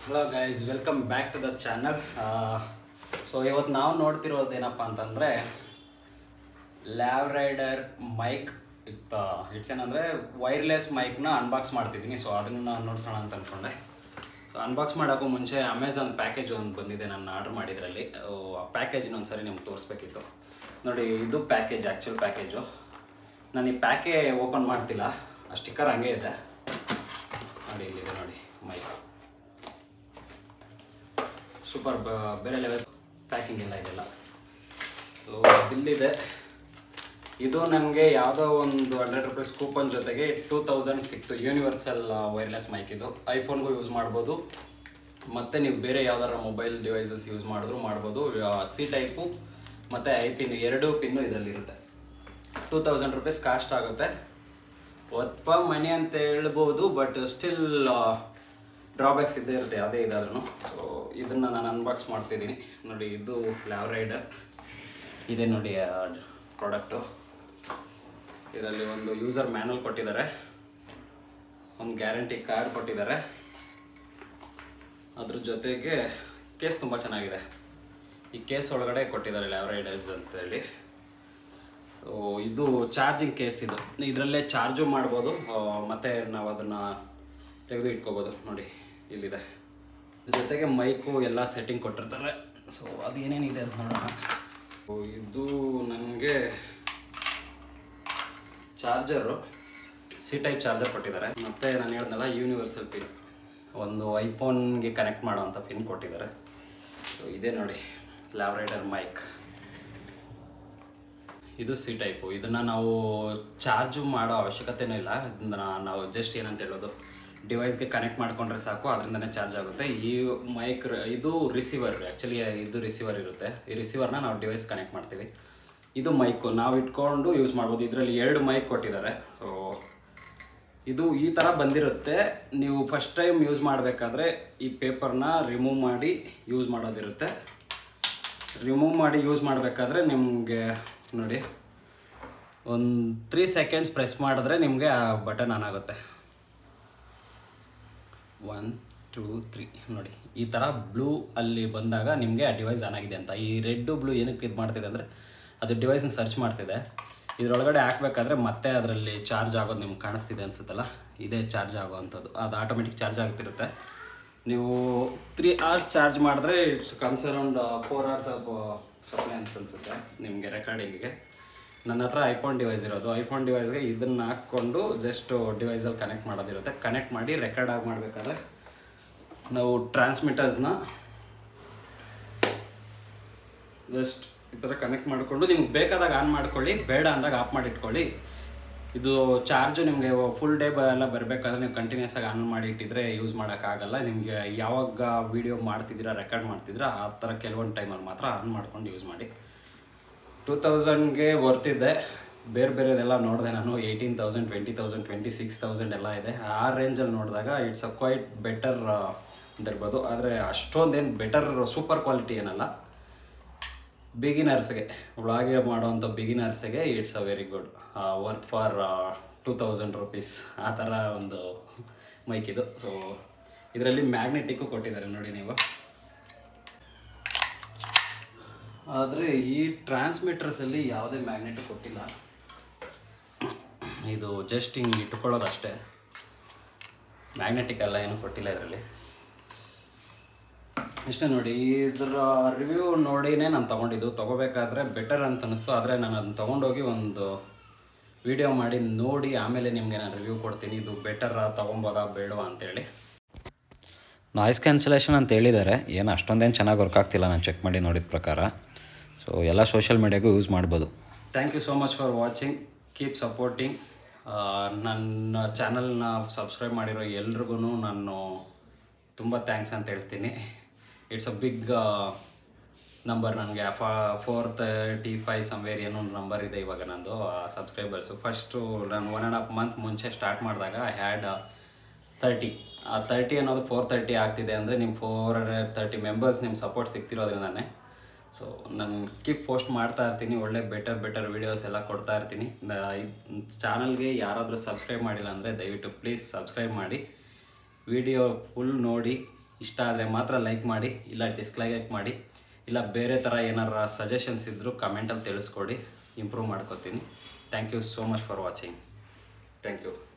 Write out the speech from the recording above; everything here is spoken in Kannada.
hello guys welcome back to the channel so ಇವತ್ತು ನಾವು ನೋಡ್ತಿರೋದೇನಪ್ಪ ಅಂತಂದರೆ lav rider mic it it's ಏನಂದರೆ ವೈರ್ಲೆಸ್ ಮೈಕ್ನ ಅನ್ಬಾಕ್ಸ್ ಮಾಡ್ತಿದ್ದೀನಿ ಸೊ ಅದನ್ನು ನೋಡ್ಸೋಣ ಅಂತ ಅಂದ್ಕೊಂಡೆ ಸೊ ಅನ್ಬಾಕ್ಸ್ ಮಾಡೋಕ್ಕೂ ಮುಂಚೆ ಅಮೆಝಾನ್ ಪ್ಯಾಕೇಜ್ ಒಂದು ಬಂದಿದೆ ನಾನು ಆರ್ಡ್ರ್ ಮಾಡಿದ್ರಲ್ಲಿ ಆ ಪ್ಯಾಕೇಜ್ನ ಒಂದು ಸರಿ ನಿಮ್ಗೆ ತೋರಿಸ್ಬೇಕಿತ್ತು ನೋಡಿ ಇದು ಪ್ಯಾಕೇಜ್ ಆ್ಯಕ್ಚುಲ್ ಪ್ಯಾಕೇಜು ನಾನು ಈ ಪ್ಯಾಕೇ ಓಪನ್ ಮಾಡ್ತಿಲ್ಲ ಆ ಸ್ಟಿಕ್ಕರ್ ಹಂಗೆ ಇದೆ ನೋಡಿ ಇಲ್ಲಿದೆ ನೋಡಿ ಮೈಕ್ ಸೂಪರ್ ಬೇರೆ ಲೆವೆಲ್ ಪ್ಯಾಕಿಂಗ್ ಎಲ್ಲ ಇದೆಲ್ಲ ಸೊ ಬಿಲ್ಲಿದೆ ಇದು ನನಗೆ ಯಾವುದೋ ಒಂದು ಹಂಡ್ರೆಡ್ ರುಪೀಸ್ ಕೂಪನ್ ಜೊತೆಗೆ ಟೂ ತೌಸಂಡ್ ಸಿಕ್ತು ಯೂನಿವರ್ಸಲ್ ವೈರ್ಲೆಸ್ ಮೈಕ್ ಇದು ಐಫೋನ್ಗೂ ಯೂಸ್ ಮಾಡ್ಬೋದು ಮತ್ತು ನೀವು ಬೇರೆ ಯಾವ್ದಾರ ಮೊಬೈಲ್ ಡಿವೈಸಸ್ ಯೂಸ್ ಮಾಡಿದ್ರು ಮಾಡ್ಬೋದು ಸಿ ಟೈಪು ಮತ್ತು ಐ ಪಿನ್ ಎರಡು ಪಿನ್ನು ಇದರಲ್ಲಿರುತ್ತೆ ಟೂ ತೌಸಂಡ್ ರುಪೀಸ್ ಕಾಸ್ಟ್ ಆಗುತ್ತೆ ಒತ್ಪ ಮನಿ ಅಂತ ಹೇಳ್ಬೋದು ಬಟ್ ಸ್ಟಿಲ್ ಡ್ರಾಬ್ಯಾಕ್ಸ್ ಇದ್ದೇ ಇರುತ್ತೆ ಯಾವುದೇ ಇದಾದ್ರೂ ಸೊ ಇದನ್ನು ನಾನು ಅನ್ಬಾಕ್ಸ್ ಮಾಡ್ತಿದ್ದೀನಿ ನೋಡಿ ಇದು ಲ್ಯಾವ್ ರೈಡರ್ ಇದೆ ನೋಡಿ ಪ್ರಾಡಕ್ಟು ಇದರಲ್ಲಿ ಒಂದು ಯೂಸರ್ ಮ್ಯಾನುವಲ್ ಕೊಟ್ಟಿದ್ದಾರೆ ಒಂದು ಗ್ಯಾರಂಟಿ ಕಾರ್ಡ್ ಕೊಟ್ಟಿದ್ದಾರೆ ಅದ್ರ ಜೊತೆಗೆ ಕೇಸ್ ತುಂಬ ಚೆನ್ನಾಗಿದೆ ಈ ಕೇಸ್ ಒಳಗಡೆ ಕೊಟ್ಟಿದ್ದಾರೆ ಲ್ಯಾವ್ ರೈಡರ್ಸ್ ಅಂತೇಳಿ ಸೊ ಇದು ಚಾರ್ಜಿಂಗ್ ಕೇಸ್ ಇದು ಇದರಲ್ಲೇ ಚಾರ್ಜು ಮಾಡ್ಬೋದು ಆ, ಮತ್ತೆ ನಾವು ಅದನ್ನು ತೆಗೆದು ಇಟ್ಕೋಬೋದು ನೋಡಿ ಇಲ್ಲಿದೆ ಇದ್ರ ಜೊತೆಗೆ ಮೈಕು ಎಲ್ಲ ಸೆಟ್ಟಿಂಗ್ ಕೊಟ್ಟಿರ್ತಾರೆ ಸೊ ಅದು ಏನೇನಿದೆ ಅಂತ ನೋಡೋಣ ಸೊ ಇದು ನನಗೆ ಚಾರ್ಜರು ಸಿ ಟೈಪ್ ಚಾರ್ಜರ್ ಕೊಟ್ಟಿದ್ದಾರೆ ಮತ್ತು ನಾನು ಹೇಳ್ದಲ್ಲ ಯೂನಿವರ್ಸಲ್ ಪಿನ್ ಒಂದು ಐಫೋನ್ಗೆ ಕನೆಕ್ಟ್ ಮಾಡೋವಂಥ ಪಿನ್ ಕೊಟ್ಟಿದ್ದಾರೆ ಸೊ ಇದೆ ನೋಡಿ ಲ್ಯಾವ್ ರೈಡರ್ ಮೈಕ್ ಇದು ಸಿ ಟೈಪು ಇದನ್ನು ನಾವು ಚಾರ್ಜು ಮಾಡೋ ಅವಶ್ಯಕತೆನೂ ಇಲ್ಲ ಇದನ್ನ ನಾವು ಜಸ್ಟ್ ಏನಂತ ಹೇಳೋದು ಡಿವೈಸ್ಗೆ ಕನೆಕ್ಟ್ ಮಾಡ್ಕೊಂಡ್ರೆ ಸಾಕು ಅದರಿಂದನೇ ಚಾರ್ಜ್ ಆಗುತ್ತೆ ಈ ಮೈಕ್ ಇದು ರಿಸೀವರ್ ಆ್ಯಕ್ಚುಲಿ ಇದು ರಿಸೀವರ್ ಇರುತ್ತೆ ಈ ರಿಸೀವರ್ನ ನಾವು ಡಿವೈಸ್ ಕನೆಕ್ಟ್ ಮಾಡ್ತೀವಿ ಇದು ಮೈಕು ನಾವು ಇಟ್ಕೊಂಡು ಯೂಸ್ ಮಾಡ್ಬೋದು ಇದರಲ್ಲಿ ಎರಡು ಮೈಕ್ ಕೊಟ್ಟಿದ್ದಾರೆ ಸೊ ಇದು ಈ ಥರ ಬಂದಿರುತ್ತೆ ನೀವು ಫಸ್ಟ್ ಟೈಮ್ ಯೂಸ್ ಮಾಡಬೇಕಾದ್ರೆ ಈ ಪೇಪರ್ನ ರಿಮೂವ್ ಮಾಡಿ ಯೂಸ್ ಮಾಡೋದಿರುತ್ತೆ ರಿಮೂವ್ ಮಾಡಿ ಯೂಸ್ ಮಾಡಬೇಕಾದ್ರೆ ನಿಮಗೆ ನೋಡಿ ಒಂದು ತ್ರೀ ಸೆಕೆಂಡ್ಸ್ ಪ್ರೆಸ್ ಮಾಡಿದ್ರೆ ನಿಮಗೆ ಆ ಬಟನ್ ಆನ್ ಆಗುತ್ತೆ ಒನ್ ಟೂ ತ್ರೀ ನೋಡಿ ಈ ಥರ ಬ್ಲೂ ಅಲ್ಲಿ ಬಂದಾಗ ನಿಮಗೆ ಆ ಡಿವೈಸ್ ಆನ್ ಆಗಿದೆ ಅಂತ ಈ ರೆಡ್ಡು ಬ್ಲೂ ಏನಕ್ಕೆ ಇದು ಮಾಡ್ತಿದೆ ಅಂದರೆ ಅದು ಡಿವೈಸ್ನ ಸರ್ಚ್ ಮಾಡ್ತಿದೆ ಇದರೊಳಗಡೆ ಹಾಕ್ಬೇಕಾದ್ರೆ ಮತ್ತೆ ಅದರಲ್ಲಿ ಚಾರ್ಜ್ ಆಗೋದು ನಿಮ್ಗೆ ಕಾಣಿಸ್ತಿದೆ ಅನ್ಸುತ್ತಲ್ಲ ಇದೇ ಚಾರ್ಜ್ ಆಗೋವಂಥದ್ದು ಅದು ಆಟೋಮೆಟಿಕ್ ಚಾರ್ಜ್ ಆಗ್ತಿರುತ್ತೆ ನೀವು ತ್ರೀ ಅವರ್ಸ್ ಚಾರ್ಜ್ ಮಾಡಿದ್ರೆ it's comes around four hours of supply ಅಂತ ಅನ್ಸುತ್ತೆ ನಿಮಗೆ ರೆಕಾರ್ಡಿಂಗಿಗೆ ನನ್ನ ಹತ್ರ ಐಫೋನ್ ಡಿವೈಸ್ ಇರೋದು ಐಫೋನ್ ಡಿವೈಸ್ಗೆ ಇದನ್ನು ಹಾಕ್ಕೊಂಡು ಜಸ್ಟ್ ಡಿವೈಸಲ್ಲಿ ಕನೆಕ್ಟ್ ಮಾಡೋದಿರುತ್ತೆ ಕನೆಕ್ಟ್ ಮಾಡಿ ರೆಕಾರ್ಡ್ ಆಗಿ ಮಾಡಬೇಕಾದ್ರೆ ನಾವು ಟ್ರಾನ್ಸ್ಮಿಟರ್ಸ್ನ ಜಸ್ಟ್ ಈ ಥರ ಕನೆಕ್ಟ್ ಮಾಡಿಕೊಂಡು ನಿಮ್ಗೆ ಬೇಕಾದಾಗ ಆನ್ ಮಾಡ್ಕೊಳ್ಳಿ ಬೇಡ ಅಂದಾಗ ಆಫ್ ಮಾಡಿ ಇಟ್ಕೊಳ್ಳಿ ಇದು ಚಾರ್ಜು ನಿಮಗೆ ಫುಲ್ ಡೇ ಎಲ್ಲ ಬರಬೇಕಾದ್ರೆ ನೀವು ಕಂಟಿನ್ಯೂಸ್ ಆಗಿ ಆನ್ ಮಾಡಿ ಇಟ್ಟಿದ್ರೆ ಯೂಸ್ ಮಾಡೋಕ್ಕಾಗಲ್ಲ ನಿಮಗೆ ಯಾವಾಗ ವೀಡಿಯೋ ಮಾಡ್ತಿದ್ದೀರಾ ರೆಕಾರ್ಡ್ ಮಾಡ್ತಿದ್ದೀರಾ ಆ ಥರ ಕೆಲವೊಂದು ಟೈಮಲ್ಲಿ ಮಾತ್ರ ಆನ್ ಮಾಡ್ಕೊಂಡು ಯೂಸ್ ಮಾಡಿ ಟೂ ತೌಸಂಡ್ಗೆ ವರ್ತಿದ್ದೆ ಬೇರೆ ಬೇರೆದೆಲ್ಲ ನೋಡಿದೆ ನಾನು eighteen thousand twenty thousand twenty six thousand ಎಲ್ಲ ಇದೆ ಆ ರೇಂಜಲ್ಲಿ ನೋಡಿದಾಗ ಇಟ್ಸ್ ಅ ಕ್ವೈಟ್ ಬೆಟರ್ ಅಂತ ಇರ್ಬೋದು ಆದರೆ ಅಷ್ಟೊಂದೇನು ಬೆಟರ್ ಸೂಪರ್ ಕ್ವಾಲಿಟಿ ಏನಲ್ಲ ಬಿಗಿನರ್ಸ್ಗೆ ವ್ಲಾಗೆ ಮಾಡೋವಂಥ ಬಿಗಿನರ್ಸ್ಗೆ it's a very good worth for two thousand rupees ಆ ಥರ ಒಂದು ಮೈಕ್ ಇದು ಸೊ ಇದರಲ್ಲಿ ಮ್ಯಾಗ್ನೆಟಿಕ್ಕು ಕೊಟ್ಟಿದ್ದಾರೆ ನೋಡಿ ನೀವು ಆದರೆ ಈ ಟ್ರಾನ್ಸ್ಮಿಟರ್ಸಲ್ಲಿ ಯಾವುದೇ ಮ್ಯಾಗ್ನೆಟ್ ಕೊಟ್ಟಿಲ್ಲ ಇದು ಜಸ್ಟ್ ಹಿಂಗೆ ಇಟ್ಕೊಳ್ಳೋದಷ್ಟೇ ಮ್ಯಾಗ್ನೆಟಿಕ್ ಎಲ್ಲ ಏನು ಕೊಟ್ಟಿಲ್ಲ ಇದರಲ್ಲಿ ಇಷ್ಟೇ ನೋಡಿ ಇದರ ರಿವ್ಯೂ ನೋಡಿನೇ ನಾನು ತೊಗೊಂಡಿದ್ದು ತೊಗೋಬೇಕಾದ್ರೆ ಬೆಟರ್ ಅಂತ ಅನಿಸ್ತು ಆದರೆ ನಾನು ಅದನ್ನ ತೊಗೊಂಡೋಗಿ ಒಂದು ವಿಡಿಯೋ ಮಾಡಿ ನೋಡಿ ಆಮೇಲೆ ನಿಮಗೆ ನಾನು ರಿವ್ಯೂ ಕೊಡ್ತೀನಿ ಇದು ಬೆಟರಾ ತೊಗೊಬೋದಾ ಬೇಡವಾ ಅಂತೇಳಿ ನಾಯ್ಸ್ ಕ್ಯಾನ್ಸಲೇಷನ್ ಅಂತ ಹೇಳಿದ್ದಾರೆ ಏನು ಅಷ್ಟೊಂದೇನು ಚೆನ್ನಾಗಿ ವರ್ಕ್ ಆಗ್ತಿಲ್ಲ ನಾನು ಚೆಕ್ ಮಾಡಿ ನೋಡಿದ ಪ್ರಕಾರ ಸೊ ಎಲ್ಲ ಸೋಷಿಯಲ್ ಮೀಡಿಯಾಗೂ ಯೂಸ್ ಮಾಡ್ಬೋದು thank you so much for watching keep supporting ನನ್ನ ಚಾನಲ್ನ ಸಬ್ಸ್ಕ್ರೈಬ್ ಮಾಡಿರೋ ಎಲ್ರಿಗೂ ನಾನು ತುಂಬ ಥ್ಯಾಂಕ್ಸ್ ಅಂತ ಹೇಳ್ತೀನಿ ಇಟ್ಸ್ ಅ ಬಿಗ್ ನಂಬರ್ ನನಗೆ ಫಾ ಫೋರ್ ತರ್ಟಿ ಫೈವ್ ಸಮ್ವೇರ್ ಏನೋ ಒಂದು ನಂಬರ್ ಇದೆ ಇವಾಗ ನಂದು ಸಬ್ಸ್ಕ್ರೈಬರ್ಸು ಫಸ್ಟು ನಾನು ಒನ್ ಆ್ಯಂಡ್ ಹಾಫ್ ಮಂತ್ ಮುಂಚೆ ಸ್ಟಾರ್ಟ್ ಮಾಡಿದಾಗ ಐ ಹ್ಯಾಡ್ ತರ್ಟಿ ಆ ತರ್ಟಿ ಅನ್ನೋದು ಫೋರ್ ತರ್ಟಿ ಆಗ್ತಿದೆ ಅಂದರೆ ನಿಮ್ಮ ಫೋರ್ ತರ್ಟಿ ಮೆಂಬರ್ಸ್ ನಿಮ್ಮ ಸಪೋರ್ಟ್ ಸಿಗ್ತಿರೋದ್ರಿಂದಾನೆ ಸೊ ನಾನು ಕೀಪ್ ಪೋಸ್ಟ್ ಮಾಡ್ತಾ ಇರ್ತೀನಿ ಒಳ್ಳೆ ಬೆಟರ್ ಬೆಟರ್ ವೀಡಿಯೋಸ್ ಎಲ್ಲ ಕೊಡ್ತಾ ಇರ್ತೀನಿ ಚಾನಲ್ಗೆ ಯಾರಾದರೂ ಸಬ್ಸ್ಕ್ರೈಬ್ ಮಾಡಿಲ್ಲ ಅಂದರೆ ದಯವಿಟ್ಟು ಪ್ಲೀಸ್ ಸಬ್ಸ್ಕ್ರೈಬ್ ಮಾಡಿ ವಿಡಿಯೋ ಫುಲ್ ನೋಡಿ ಇಷ್ಟ ಆದರೆ ಮಾತ್ರ ಲೈಕ್ ಮಾಡಿ ಇಲ್ಲ ಡಿಸ್ಲೈಕ್ ಮಾಡಿ ಇಲ್ಲ ಬೇರೆ ಥರ ಏನಾರ ಸಜೆಷನ್ಸ್ ಇದ್ದರೂ ಕಮೆಂಟಲ್ಲಿ ತಿಳಿಸ್ಕೊಡಿ ಇಂಪ್ರೂವ್ ಮಾಡ್ಕೋತೀನಿ thank you so much for watching thank you